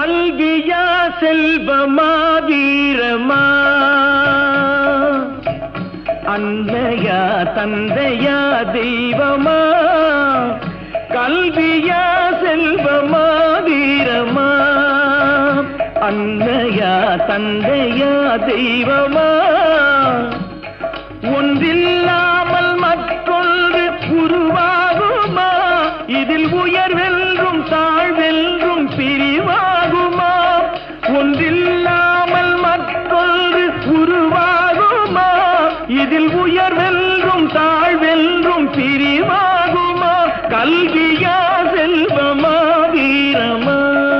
கல்வியா செல்வமா வீரமா அன்னையா தந்தையா தெய்வமா கல்வியா செல்வமா வீரமா அன்னையா தந்தையா தெய்வமா ஒன்றில்லாமல் மற்றொன்று உருவாகுமா இதில் உயர்வென்றும் தாழ்வென்றும் பிரிவாகுமா ஒன்றில்லாமல் மற்றொன்று உருவாகுமா இதில் உயர்வென்றும் தாழ்வென்றும் பிரிவாகுமா கல்வியா செல்வமா வீரமா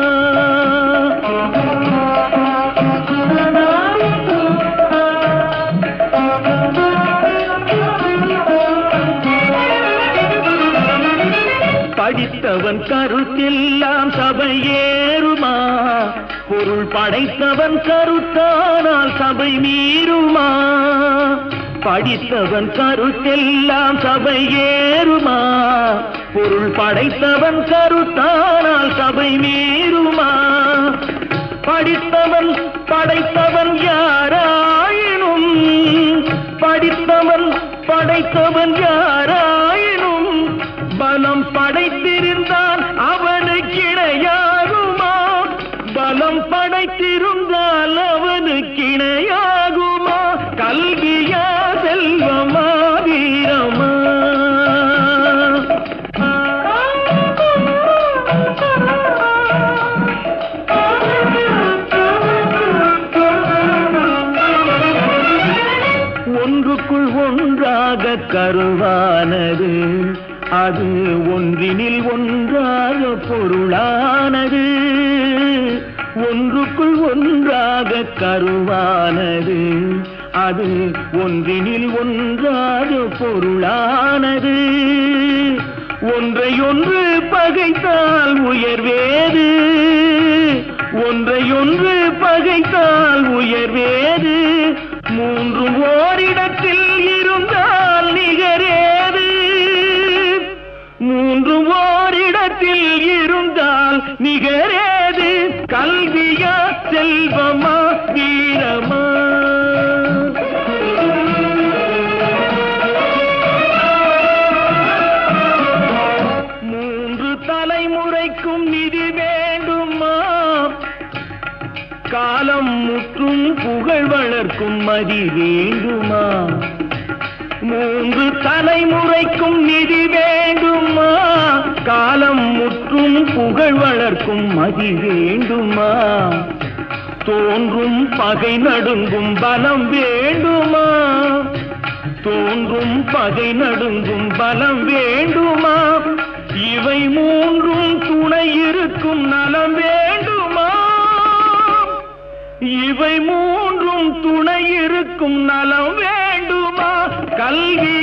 படித்தவன் கருத்தெல்லாம் சபை ஏறுமா பொருள் படைத்தவன் கருத்தானால் சபை மீறுமா படித்தவன் கருத்தெல்லாம் சபை ஏறுமா பொருள் படைத்தவன் கருத்தானால் சபை மீறுமா படித்தவன் படைத்தவன் யாராயினும் படித்தவன் படைத்தவன் யாராயினும் பலம் படைத்திருந்தான் அவனுக்கு இணையாகுமா பலம் படைத்திருந்தால் அவனுக்கு இணையாகுமா கல்வியா செல்வமா வீரமா ஒன்றுக்குள் ஒன்றாக கருவானது அது ஒன்றினில் ஒன்றாக பொருளானது ஒன்றுக்குள் ஒன்றாக கருவானது அது ஒன்றினில் ஒன்றாக பொருளானது ஒன்றை ஒன்று பகைத்தால் உயர்வேது ஒன்றை ஒன்று பகைத்தால் உயர்வேது மூன்றும் ஓரிடத்தில் இருந்தால் நிகரேது மூன்றும் ஓரிடத்தில் இருந்தால் நிகரேது கல்வியா செல்வமா வீரமா மூன்று தலைமுறைக்கும் நிதி வேண்டுமா காலம் முற்றும் புகழ் வளர்க்கும் மதி வேண்டுமா மூன்று தலைமுறைக்கும் நிதி வேண்டுமா காலம் முற்றும் புகழ் வளர்க்கும் மதி வேண்டுமா தோன்றும் பகை நடுங்கும் பலம் வேண்டுமா தோன்றும் பகை நடுங்கும் பலம் வேண்டுமா இவை மூன்றும் துணை இருக்கும் நலம் வேண்டுமா இவை மூன்றும் துணை இருக்கும் நலம் வேண்டுமா கல்வி